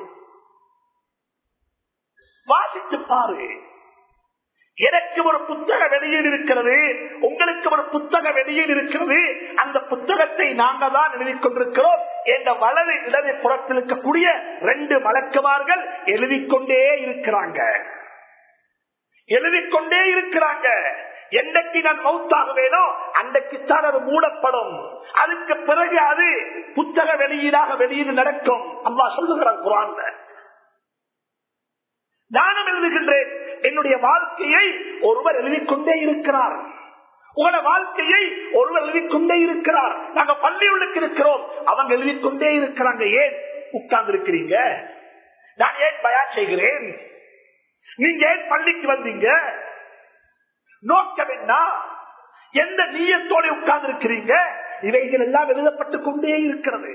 வாசித்து பாரு எனக்கு ஒரு புத்தக வெளியீடு இருக்கிறது உங்களுக்கு ஒரு புத்தக வெளியீடு இருக்கிறது அந்த புத்தகத்தை நாங்க தான் எழுதி கொண்டிருக்கிறோம் என்ற வலது இடது புறத்தில் இருக்கக்கூடிய ரெண்டு மலக்குமார்கள் எழுதிக்கொண்டே இருக்கிறாங்க எழுதிக்கொண்டே இருக்கிறாங்க என்றைக்கு நான் மௌத்தாக வேணும் அன்றைக்குத்தான் அது மூடப்படும் அதுக்கு பிறகு அது புத்தக வெளியீடாக வெளியீடு நடக்கும் அல்லா சொல்லுகிறான் குரான் நானும் எழுதுகின்றேன் என்னுடைய வாழ்க்கையை ஒருவர் எழுதிக்கொண்டே இருக்கிறார் உங்களோட வாழ்க்கையை ஒருவர் எழுதிக்கொண்டே இருக்கிறார் நாங்க பள்ளியுள்ளுக்கு இருக்கிறோம் அவங்க எழுதிக்கொண்டே இருக்கிறாங்க ஏன் உட்கார்ந்து இருக்கிறீங்க நான் ஏன் பயான் செய்கிறேன் நீங்க ஏன் பள்ளிக்கு வந்தீங்க நோக்கம் என்ன எந்த நீயத்தோட உட்கார்ந்து இருக்கிறீங்க இவைகள் எல்லாம் எழுதப்பட்டுக் கொண்டே இருக்கிறது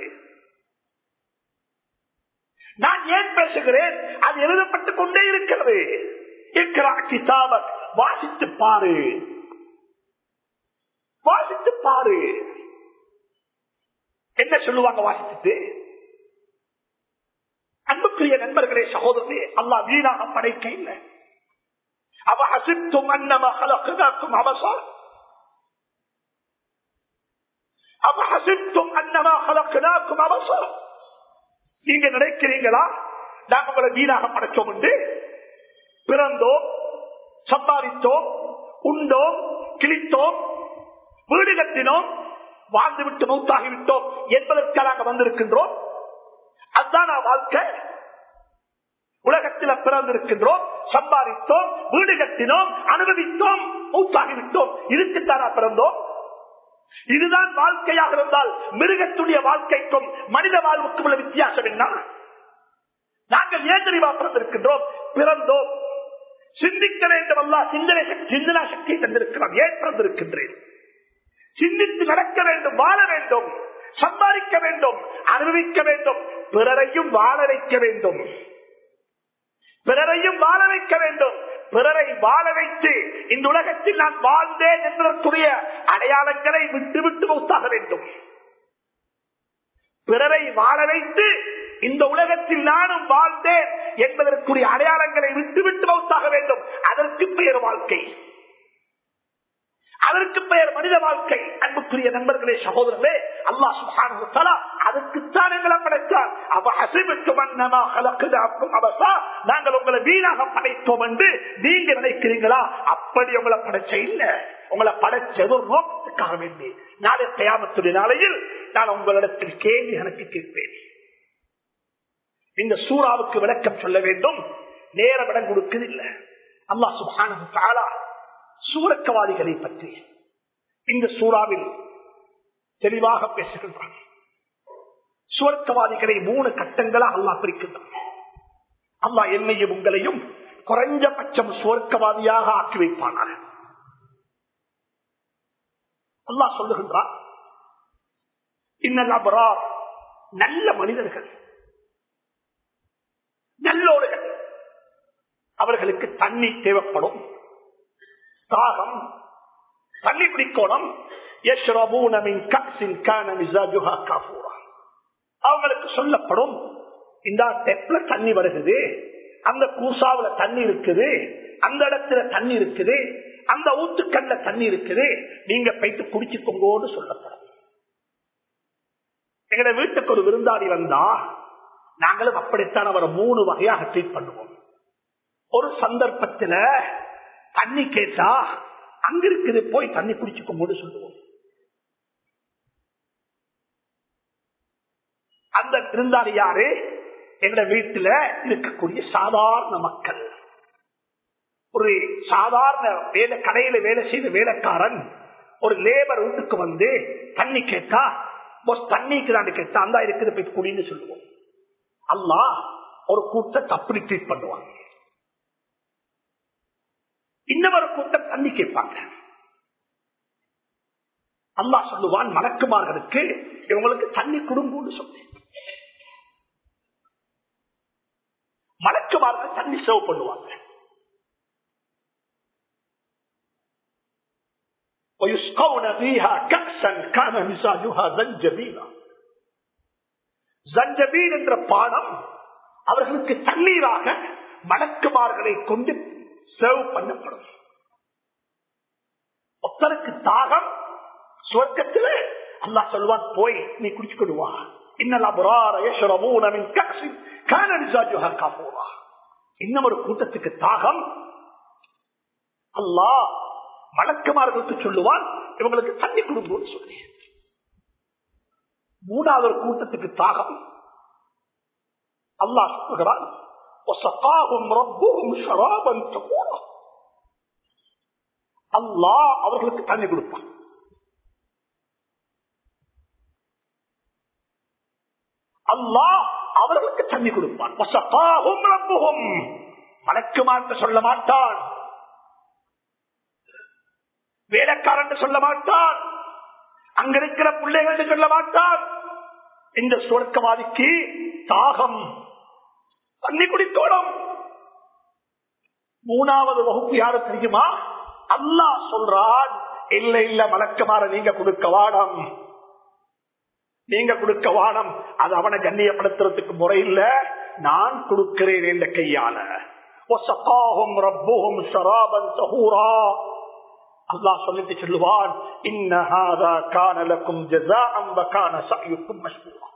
நான் ஏன் பேசுகிறேன் அது எழுதப்பட்டுக் கொண்டே இருக்கிறது கிதாபக் வாசித்து பாரு வாசித்து பாரு என்ன சொல்லுவாங்க வாசித்துட்டு அன்புக்குரிய நண்பர்களே சகோதரனே அல்லா வீணாக படைக்க இல்லை அவ அசித்தும் அன்னம கலக்குதாக்கும் அவசரம் அவ அசித்தும் அன்னமா கலக்குதாக்கும் அவசரம் நீங்க நினைக்கிறீங்களா நாங்க உங்களை வீணாக படைச்சோம் என்று பிறந்தோம் சம்பாதித்தோம் உண்டோம் கிழித்தோம் வீடு கட்டினோம் வாழ்ந்துவிட்டு மௌத்தாகிவிட்டோம் என்பதற்காக நாங்கள் வந்திருக்கின்றோம் அதுதான் வாழ்க்கை உலகத்தில் பிறந்திருக்கின்றோம் சம்பாதித்தோம் வீடு கட்டினோம் அனுபவித்தோம் மௌத்தாகிவிட்டோம் இதுக்குத்தானா பிறந்தோம் இதுதான் வாழ்க்கையாக இருந்தால் மிருகத்துடைய வாழ்க்கைக்கும் மனித வாழ்வுக்கும் உள்ள வித்தியாசம் என்ன நாங்கள் ஏன் தெரியுமா பிறந்திருக்கின்றோம் பிறந்தோம் சிந்திக்க வேண்டும் அல்லா சிந்தனை சிந்தனா சக்தியை தந்திருக்கிறோம் ஏன் பிறந்திருக்கின்றேன் சிந்தித்து நடக்க வேண்டும் வாழ வேண்டும் சம்பாதிக்க வேண்டும் அனுபவிக்க வேண்டும் பிறரையும் வாழ வைக்க வேண்டும் பிறரையும் வாழ வைக்க வேண்டும் பிறரை வாழ வைத்து இந்த உலகத்தில் நான் வாழ்ந்தேன் என்பதற்குரிய அடையாளங்களை விட்டு விட்டு மௌத்தாக வேண்டும் பிறரை வாழ வைத்து இந்த உலகத்தில் நானும் வாழ்ந்தேன் என்பதற்குரிய அடையாளங்களை விட்டு விட்டு மௌத்தாக வேண்டும் அதற்கு பெயர் வாழ்க்கை அதற்கு பெயர் மனித வாழ்க்கை அன்புக்குரிய நண்பர்களே சகோதரர்களே அல்லா சுபான அதுக்குத்தான் எங்களை படைத்தார் அவ அசைவிட்டு மன்னமா கலக்குதாக்கும் அவசா நாங்கள் உங்களை வீணாக படைத்தோம் என்று நீங்க நினைக்கிறீங்களா அப்படி உங்களை படைச்ச இல்ல உங்களை படைச்சது ஒரு நோக்கத்துக்காக வேண்டி நாளை தயாமத்துடைய நாளையில் நான் உங்களிடத்தில் கேள்வி எனக்கு கேட்பேன் இந்த சூறாவுக்கு விளக்கம் சொல்ல வேண்டும் நேரம் இடம் கொடுக்கதில்லை அல்லா சுபான சூரக்கவாதிகளை பற்றி இந்த சூறாவில் தெளிவாக பேசுகின்றான் சுவர்க்கவாதிகளை மூணு கட்டங்களாக அல்லா பிரிக்கின்றான் அல்லா என்னையும் உங்களையும் குறைஞ்சபட்சம் சுவர்க்கவாதியாக ஆக்கி வைப்பானார் அல்லா சொல்லுகின்றான் இன்னல் அபரார் நல்ல மனிதர்கள் நல்லோடுகள் அவர்களுக்கு தண்ணி தேவைப்படும் தாகம் தண்ணி குடிக்கோணம் அவங்களுக்கு சொல்லப்படும் இந்த டெப்ல தண்ணி வருகிறது அந்த கூசாவுல தண்ணி இருக்குது அந்த இடத்துல தண்ணி இருக்குது அந்த ஊத்துக்கல்ல தண்ணி இருக்குது நீங்க போயிட்டு குடிச்சுக்கோங்கன்னு சொல்லப்படும் எங்க வீட்டுக்கு ஒரு விருந்தாடி வந்தா நாங்களும் அப்படித்தான் அவரை மூணு வகையாக ட்ரீட் பண்ணுவோம் ஒரு சந்தர்ப்பத்துல தண்ணி கேட்டா அங்க இருக்குது போய் தண்ணி குடிச்சுக்கும் போது சொல்லுவோம் அந்த விருந்தாளி யாரு எங்க வீட்டுல இருக்கக்கூடிய சாதாரண மக்கள் ஒரு சாதாரண வேலை கடையில வேலை செய்த வேலைக்காரன் ஒரு லேபர் வீட்டுக்கு வந்து தண்ணி கேட்டா boss தண்ணிக்கு கேட்டா அந்த இருக்குது போய் குடின்னு சொல்லுவோம் அல்லாஹ் ஒரு கூட்டத்தை அப்படி ட்ரீட் பண்ணுவாங்க இன்னொரு கூட்டம் தண்ணி கேட்பாங்க அல்லாஹ் சொல்லுவான் மலக்குமார்களுக்கு இவங்களுக்கு தண்ணி குடும்பம்னு சொல்லி மலக்குமார்கள் தண்ணி சேவ் பண்ணுவாங்க ويسقون فيها كأسا كان مزاجها زنجبيلا ஜஞ்சபீல் என்ற பாடம் அவர்களுக்கு தண்ணீராக மலக்குமார்களை கொண்டு சர்வ் பண்ணப்படும் ஒத்தருக்கு தாகம் சுவர்க்கத்தில் அல்லாஹ் சொல்வான் போய் நீ குடிச்சு கொடுவா இன்னும் ஒரு கூட்டத்துக்கு தாகம் அல்லாஹ் மலக்குமார்களுக்கு சொல்லுவான் இவங்களுக்கு தண்ணி கொடுங்கன்னு சொல்லி மூணாவது ஒரு கூட்டத்துக்கு தாகம் அல்லாஹ் சொல்லுகிறான் அல்லாஹ் அவர்களுக்கு தண்ணி கொடுப்பான் அல்லாஹ் அவர்களுக்கு தண்ணி கொடுப்பான் மலக்குமார்க்கு சொல்ல மாட்டான் வேலைக்காரன் சொல்ல மாட்டான் அங்க இருக்கிற பிள்ளைகள் சொல்ல மாட்டான் இந்த சுவர்க்கவாதிக்கு தாகம் தண்ணி குடிக்கோடும் மூணாவது வகுப்பு யாரு தெரியுமா அல்லாஹ் சொல்றான் இல்ல இல்ல மலக்கமாற நீங்க கொடுக்க வாடம் நீங்க கொடுக்க வாடம் அது அவனை கண்ணியப்படுத்துறதுக்கு முறை இல்ல நான் கொடுக்கிறேன் என்ற கையால ரப்பும் ஷராபன் சஹூரா அல்லாஹ் சொல்லிட்டு சொல்லுவான் இன்னஹாதா கானலக்கும் ஜஸாஅம் வகான சஅயுக்கும் மஷ்கூரா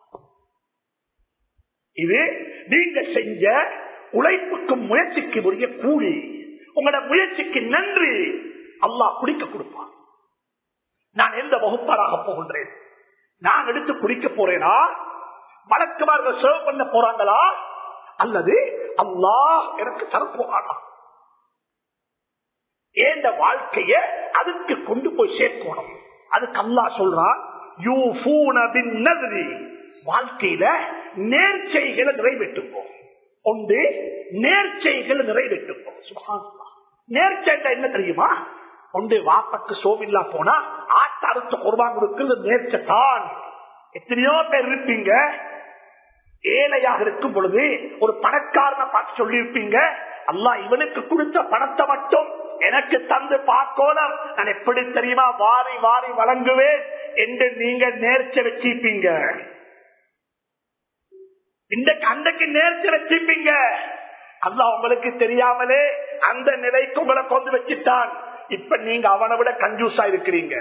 இது நீங்க செஞ்ச உழைப்புக்கும் முயற்சிக்கு உரிய கூலி உங்களோட முயற்சிக்கு நன்றி அல்லாஹ் குடிக்க கொடுப்பான் நான் எந்த வகுப்பாராக போகின்றேன் நான் எடுத்து குடிக்க போறேனா வழக்குமார்கள் சேவ் பண்ண போறாங்களா அல்லது அல்லாஹ் எனக்கு தரப்போறானா ஏந்த வாழ்க்கைய அதுக்கு கொண்டு போய் சேர்க்கணும் அதுக்கு அல்லா சொல்றான் வாழ்க்கையில நேர்ச்சைகளை நிறைவேற்றுப்போம் ஒன்று நேர்ச்சைகளை நிறைவேற்றுப்போம் நேர்ச்சை என்ன தெரியுமா ஒன்று வாப்பக்கு சோவில்லா போனா ஆட்ட அறுத்த குர்பான் கொடுக்கிறது நேர்ச்சை தான் எத்தனையோ பேர் இருப்பீங்க ஏழையாக இருக்கும் பொழுது ஒரு பணக்காரனை பார்த்து சொல்லியிருப்பீங்க அல்லா இவனுக்கு கொடுத்த பணத்தை மட்டும் எனக்கு தந்து பார்க்கோலம் நான் எப்படி தெரியுமா வாரி வாரி வழங்குவேன் என்று நீங்க நேர்ச்ச வச்சிருப்பீங்க இன்றைக்கு அன்றைக்கு நேர்ச்ச வச்சிருப்பீங்க அல்ல உங்களுக்கு தெரியாமலே அந்த நிலைக்கு உங்களை கொண்டு வச்சுட்டான் இப்ப நீங்க அவனை விட கஞ்சூசா இருக்கிறீங்க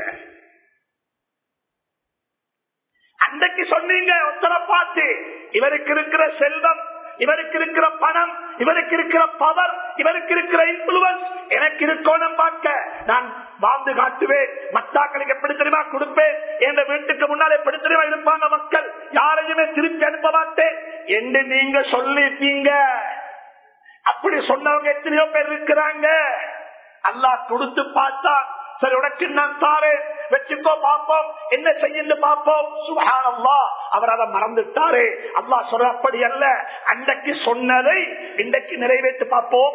அன்றைக்கு சொன்னீங்க ஒத்தனை பார்த்து இவருக்கு இருக்கிற செல்வம் இவருக்கு இருக்கிற பணம் இவருக்கு இருக்கிற பவர் இவருக்கு இருக்கிற இன்ஃபுளுவன்ஸ் எனக்கு இருக்கோனம் பார்க்க நான் வாழ்ந்து காட்டுவேன் மத்தாக்களுக்கு எப்படி தெரியுமா கொடுப்பேன் என்ற வீட்டுக்கு முன்னால் எப்படி தெரியுமா இருப்பாங்க மக்கள் யாரையுமே திருப்பி அனுப்ப மாட்டேன் என்று நீங்க சொல்லிட்டீங்க அப்படி சொன்னவங்க எத்தனையோ பேர் இருக்கிறாங்க அல்லாஹ் கொடுத்து பார்த்தா சரி உனக்கு நான் தாரேன் வச்சுக்கோ பார்ப்போம் என்ன செய்யு பார்ப்போம் சுகானம்மா அவர் அதை மறந்துட்டாரு அல்லா சொல்ற அப்படி அல்ல அன்றைக்கு சொன்னதை இன்றைக்கு நிறைவேற்றி பார்ப்போம்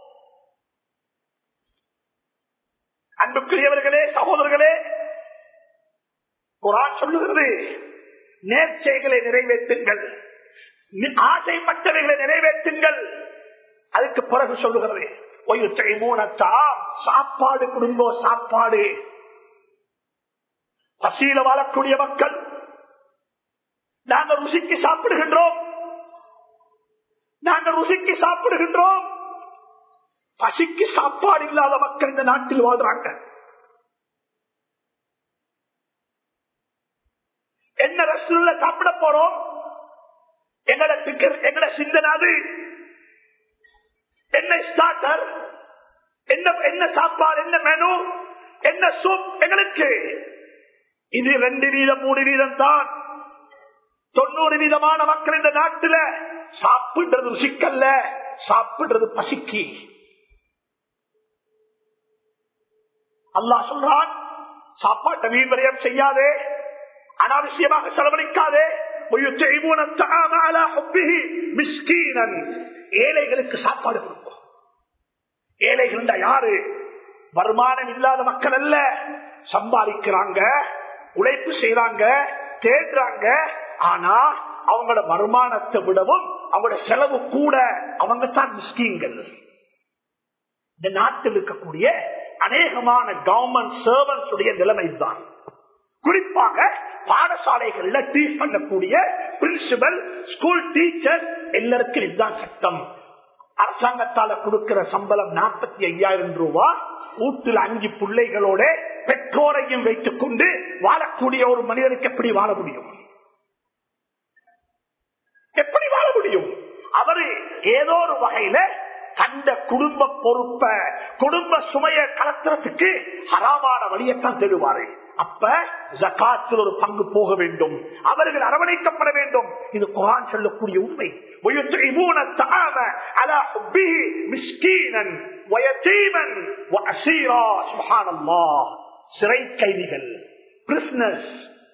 அன்புக்குரியவர்களே சகோதரர்களே குரான் சொல்லுகிறது நேர்ச்சைகளை நிறைவேற்றுங்கள் ஆசைப்பட்டவைகளை நிறைவேற்றுங்கள் அதுக்கு பிறகு சொல்லுகிறது சாப்பாடு குடும்ப சாப்பாடு பசியில வாழக்கூடிய மக்கள் நாங்கள் ருசிக்கு சாப்பிடுகின்றோம் நாங்கள் ருசிக்கு சாப்பிடுகின்றோம் பசிக்கு சாப்பாடு இல்லாத மக்கள் இந்த நாட்டில் வாழ்றாங்க என்ன ரெஸ்டாரண்ட்ல சாப்பிட போறோம் எங்கட எங்கட சிந்தனாது என்ன ஸ்டார்டர் என்ன என்ன சாப்பாடு என்ன மெனு என்ன சூப் எங்களுக்கு இது ரெண்டு வீதம் மூணு வீதம் தான் தொண்ணூறு விதமான மக்கள் இந்த நாட்டுல சாப்பிடுறது ருசிக்கல்ல சாப்பிடுறது பசிக்கு அல்லாஹ் சொல்றான் சாப்பாட்டை வீண்வரையம் செய்யாதே அனாவசியமாக செலவழிக்காதே وَيُطْعِمُونَ الطَّعَامَ عَلَى حُبِّهِ مِسْكِينًا ஏழைகளுக்கு சாப்பாடு கொடுப்போம் ஏழைகள் யாரு வருமானம் இல்லாத மக்கள் அல்ல சம்பாதிக்கிறாங்க உழைப்பு செய்யறாங்க தேடுறாங்க ஆனா அவங்களோட வருமானத்தை விடவும் அவங்களோட செலவு கூட அவங்க தான் மிஸ்கீன்கள் இந்த நாட்டில் இருக்கக்கூடிய அநேகமான கவர்மெண்ட் சர்வன்ஸ் உடைய நிலைமை தான் குறிப்பாக பாடசாலைகள்ல டீச் பண்ணக்கூடிய பிரின்சிபல் ஸ்கூல் டீச்சர் எல்லாருக்கும் இதுதான் சட்டம் அரசாங்கத்தால கொடுக்கிற சம்பளம் நாற்பத்தி ஐயாயிரம் ரூபாய் வீட்டில் அஞ்சு பிள்ளைகளோட பெற்றோரையும் வைத்துக் கொண்டு வாழக்கூடிய ஒரு மனிதனுக்கு எப்படி வாழ முடியும் எப்படி வாழ முடியும் அவரு ஏதோ ஒரு வகையில கண்ட குடும்ப பொறுப்ப குடும்ப சுமைய கலத்துறதுக்கு ஹராமான வழியத்தான் தேடுவாரு அப்ப ஜக்காத்தில் ஒரு பங்கு போக வேண்டும் அவர்கள் அரவணைக்கப்பட வேண்டும் இது குரான் சொல்லக்கூடிய உண்மை ويطعمون الطعام على حبه مسكينا ويتيما واسيرا سبحان الله சிறை கைதிகள் பிரிஸ்னஸ்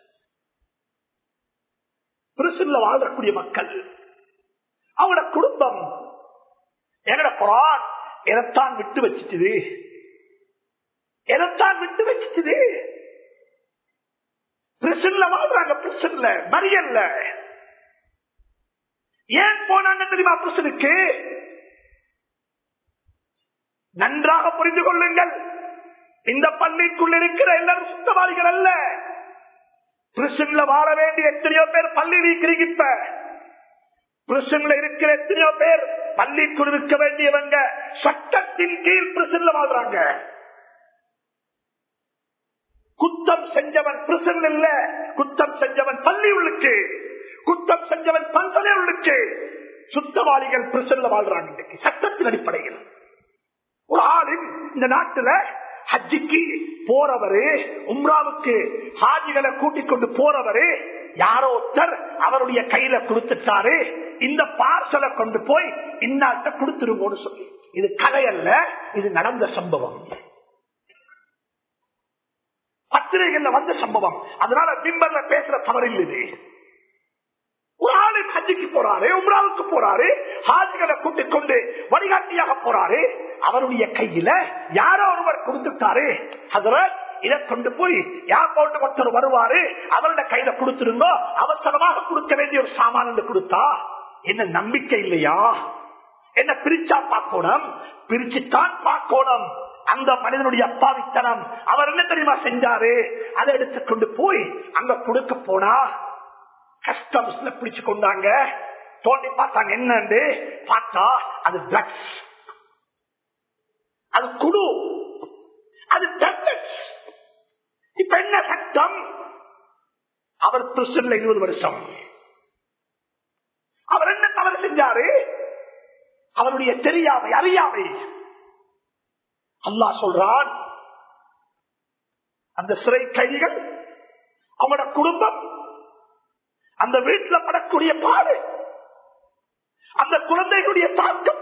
பிரிசன்ல வாழக்கூடிய மக்கள் அவங்களோட குடும்பம் என்னோட குரான் எதைத்தான் விட்டு வச்சுச்சுது எதைத்தான் விட்டு வச்சுச்சுது பிரிசன்ல வாழ்றாங்க பிரிசன்ல மரியல்ல ஏன் போனாங்க தெரியுமா பிரிசனுக்கு நன்றாக புரிந்து கொள்ளுங்கள் இந்த பள்ளிக்குள் இருக்கிற எல்லாரும் சுத்தவாதிகள் அல்ல பிரிசன்ல வாழ வேண்டிய எத்தனையோ பேர் பள்ளி நீக்கிறீங்க இப்ப பிரிசன்ல இருக்கிற எத்தனையோ பேர் பள்ளிக்குள் இருக்க வேண்டியவங்க சட்டத்தின் கீழ் பிரிசன்ல வாழ்றாங்க குத்தம் செஞ்சவன் பிரிசன் இல்ல குத்தம் செஞ்சவன் பள்ளி உள்ளுக்கு குத்தம் செஞ்சவன் பல்கலை உள்ளுக்கு சுத்தவாளிகள் பிரிசன்ல வாழ்றாங்க இன்னைக்கு சட்டத்தின் அடிப்படையில் ஒரு ஆளின் இந்த நாட்டுல ஹஜ்ஜிக்கு போறவரு உம்ராவுக்கு ஹாஜிகளை கூட்டிக் கொண்டு போறவரு யாரோ ஒருத்தர் அவருடைய கையில கொடுத்துட்டாரு இந்த பார்சலை கொண்டு போய் இன்னாட்ட கொடுத்துருவோம்னு சொல்லி இது கதை அல்ல இது நடந்த சம்பவம் பத்திரிகைகள்ல வந்த சம்பவம் அதனால பிம்பர்ல பேசுற தவறில்லை இது ஒரு ஆளு ஹஜ்ஜிக்கு போறாரு உம்ராவுக்கு போறாரு ஹாஜிகளை கூட்டிக் கொண்டு வழிகாட்டியாக போறாரு அவருடைய கையில யாரோ ஒருவர் கொடுத்துட்டாரு அதுல இதை கொண்டு போய் யார் போட்டு ஒருத்தர் வருவாரு அவருடைய கையில கொடுத்துருந்தோ அவசரமாக கொடுக்க வேண்டிய ஒரு சாமான கொடுத்தா என்ன நம்பிக்கை இல்லையா என்ன பிரிச்சா பார்க்கணும் பிரிச்சுத்தான் பார்க்கணும் அந்த மனிதனுடைய அப்பாவித்தனம் அவர் என்ன தெரியுமா செஞ்சாரு அதை எடுத்துக்கொண்டு போய் அங்க கொடுக்க போனா கஸ்டம்ஸ்ல பிடிச்சு கொண்டாங்க தோண்டி பார்த்தாங்க என்னன்னு பார்த்தா அது ட்ரக்ஸ் அது குடு அது டேப்லெட்ஸ் இப்ப என்ன சட்டம் அவர் பிரிசன்ல இருபது வருஷம் அவர் என்ன தவறு செஞ்சாரு அவருடைய தெரியாமை அறியாமை அல்லாஹ் சொல்றான் அந்த சிறை கைதிகள் அவங்களோட குடும்பம் அந்த வீட்டில் படக்கூடிய பாடு அந்த குழந்தைகளுடைய தாக்கம்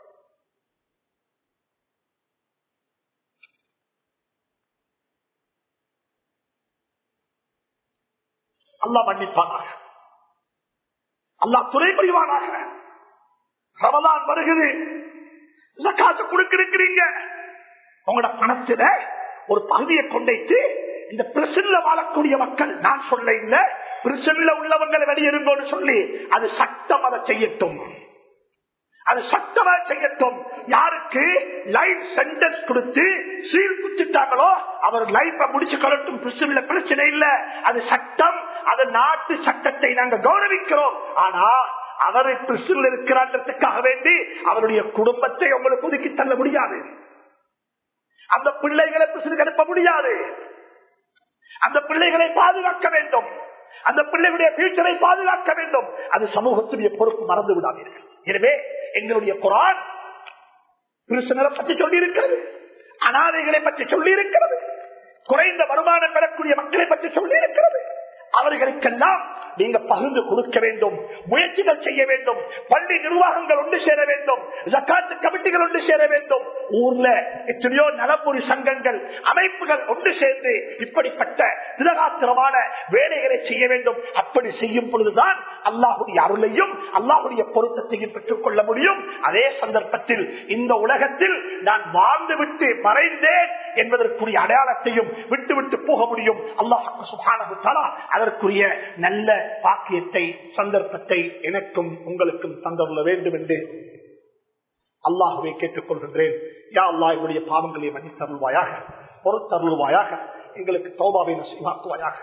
அல்லா மன்னிப்பானாக அல்லா துணை புரிவானாக ரமதான் வருகிறது காசு கொடுக்கிறீங்க உங்களோட பணத்துல ஒரு பகுதியை கொண்டைத்து இந்த பிரசன்ல வாழக்கூடிய மக்கள் நான் சொல்ல இல்ல பிரசன்ல உள்ளவங்களை வெளியேறுங்கன்னு சொல்லி அது சட்டம் அதை செய்யட்டும் அது சட்டமா செய்யட்டும் யாருக்கு லைஃப் சென்டென்ஸ் கொடுத்து சீல் குத்திட்டாங்களோ அவர் லைஃப முடிச்சு கொள்ளட்டும் பிரிசன்ல பிரச்சனை இல்ல அது சட்டம் அது நாட்டு சட்டத்தை நாங்க கௌரவிக்கிறோம் ஆனா அவரை பிரிசன்ல இருக்கிறான்றதுக்காக வேண்டி அவருடைய குடும்பத்தை உங்களுக்கு ஒதுக்கி தள்ள முடியாது அந்த பிள்ளைகளை பிரிசனுக்கு அனுப்ப முடியாது அந்த பிள்ளைகளை பாதுகாக்க வேண்டும் அந்த பிள்ளைகளுடைய ஃபியூச்சரை பாதுகாக்க வேண்டும் அது சமூகத்துடைய பொறுப்பு மறந்து விடாதீர்கள் எனவே எங்களுடைய குரான் பிரிசனரை பற்றி சொல்லி இருக்கிறது அனாதைகளை பற்றி சொல்லி இருக்கிறது குறைந்த வருமானம் பெறக்கூடிய மக்களை பற்றி சொல்லி இருக்கிறது அவர்களுக்கெல்லாம் நீங்க பகிர்ந்து கொடுக்க வேண்டும் முயற்சிகள் செய்ய வேண்டும் பள்ளி நிர்வாகங்கள் ஒன்று சேர வேண்டும் ஜக்காத்து கமிட்டிகள் ஒன்று சேர வேண்டும் ஊர்ல எத்தனையோ நலப்புரி சங்கங்கள் அமைப்புகள் ஒன்று சேர்ந்து இப்படிப்பட்ட திரகாத்திரமான வேலைகளை செய்ய வேண்டும் அப்படி செய்யும் பொழுதுதான் அல்லாஹுடைய அருளையும் அல்லாஹுடைய பொருத்தத்தையும் பெற்றுக் கொள்ள முடியும் அதே சந்தர்ப்பத்தில் இந்த உலகத்தில் நான் வாழ்ந்து விட்டு மறைந்தேன் என்பதற்குரிய அடையாளத்தையும் விட்டு விட்டு போக முடியும் அல்லாஹ் சுபானு தலா அதற்குரிய நல்ல பாக்கியத்தை சந்தர்ப்பத்தை எனக்கும் உங்களுக்கும் தந்துள்ள வேண்டும் என்று அல்லாஹுவை கேட்டுக் கொள்கின்றேன் யா அல்லாஹ் என்னுடைய பாவங்களை மன்னித்தருள்வாயாக பொறுத்தருள்வாயாக எங்களுக்கு தௌபாவை நசீவாக்குவாயாக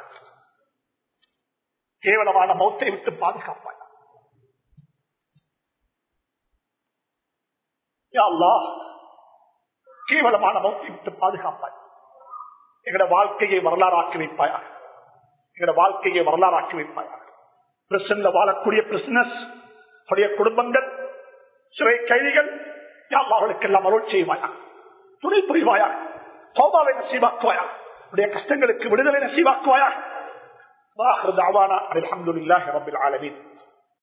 கேவலமான மௌத்தை விட்டு பாதுகாப்பாய் யா அல்லாஹ் கேவலமான மௌத்தை விட்டு பாதுகாப்பாய் எங்களோட வாழ்க்கையை வரலாறாக்கி வைப்பாயாக எங்களோட வாழ்க்கையை வரலாறாக்கி வைப்பாயாக பிரசன்ல வாழக்கூடிய பிரிசனஸ் குடும்பங்கள் சிறை கைதிகள் அவர்களுக்கெல்லாம் அருள் செய்வாயா துணை புரிவாயா சோபாவை நசீவாக்குவாயா உடைய கஷ்டங்களுக்கு விடுதலை நசீவாக்குவாயா வாஹர் தாவானா அலமதுல்லாஹி ரபில் ஆலமீன்